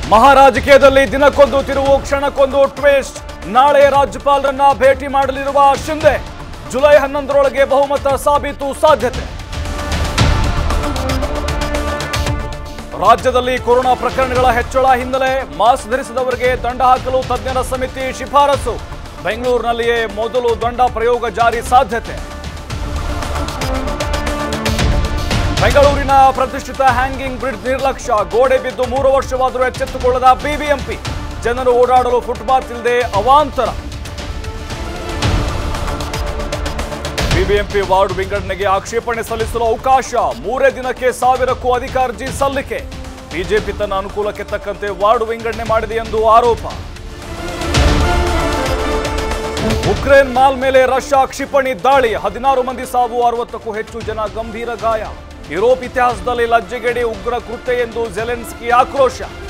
ಮಹಾರಾಜಕೀಯದಲ್ಲಿ ದಿನಕ್ಕೊಂದು ತಿರುವು ಕ್ಷಣಕ್ಕೊಂದು ಟ್ವಿಸ್ಟ್ ನಾಳೆ ರಾಜ್ಯಪಾಲರನ್ನ ಭೇಟಿ ಮಾಡಲಿರುವ ಶಿಂದೆ ಜುಲೈ ಹನ್ನೊಂದರೊಳಗೆ ಬಹುಮತ ಸಾಬೀತು ಸಾಧ್ಯತೆ ರಾಜ್ಯದಲ್ಲಿ ಕೊರೋನಾ ಪ್ರಕರಣಗಳ ಹೆಚ್ಚಳ ಹಿನ್ನೆಲೆ ಮಾಸ್ಕ್ ಧರಿಸದವರಿಗೆ ದಂಡ ಹಾಕಲು ತಜ್ಞರ ಸಮಿತಿ ಶಿಫಾರಸು ಬೆಂಗಳೂರಿನಲ್ಲಿಯೇ ಮೊದಲು ದಂಡ ಪ್ರಯೋಗ ಜಾರಿ ಸಾಧ್ಯತೆ ಬೆಂಗಳೂರಿನ ಪ್ರತಿಷ್ಠಿತ ಹ್ಯಾಂಗಿಂಗ್ ಬ್ರಿಡ್ಜ್ ನಿರ್ಲಕ್ಷ್ಯ ಗೋಡೆ ಬಿದ್ದು ಮೂರು ವರ್ಷವಾದರೂ ಎಚ್ಚೆತ್ತುಕೊಳ್ಳದ ಬಿಬಿಎಂಪಿ ಜನರು ಓಡಾಡಲು ಫುಟ್ಪಾತ್ ಇಲ್ಲದೆ ಅವಾಂತರ ಬಿಬಿಎಂಪಿ ವಾರ್ಡ್ ವಿಂಗಡಣೆಗೆ ಆಕ್ಷೇಪಣೆ ಸಲ್ಲಿಸಲು ಅವಕಾಶ ಮೂರೇ ದಿನಕ್ಕೆ ಸಾವಿರಕ್ಕೂ ಅಧಿಕ ಅರ್ಜಿ ಸಲ್ಲಿಕೆ ಬಿಜೆಪಿ ತನ್ನ ಅನುಕೂಲಕ್ಕೆ ತಕ್ಕಂತೆ ವಾರ್ಡ್ ವಿಂಗಡಣೆ ಮಾಡಿದೆ ಎಂದು ಆರೋಪ ಉಕ್ರೇನ್ ಮಾಲ್ ಮೇಲೆ ರಷ್ಯಾ ಕ್ಷಿಪಣಿ ದಾಳಿ ಹದಿನಾರು ಮಂದಿ ಸಾವು ಅರವತ್ತಕ್ಕೂ ಹೆಚ್ಚು ಜನ ಗಂಭೀರ ಗಾಯ ಯುರೋಪ್ ಇತಿಹಾಸದಲ್ಲಿ ಲಜ್ಜೆಗೆಡಿ ಉಗ್ರ ಕೃತ್ಯ ಎಂದು ಜೆಲೆನ್ಸ್ಕಿ ಆಕ್ರೋಶ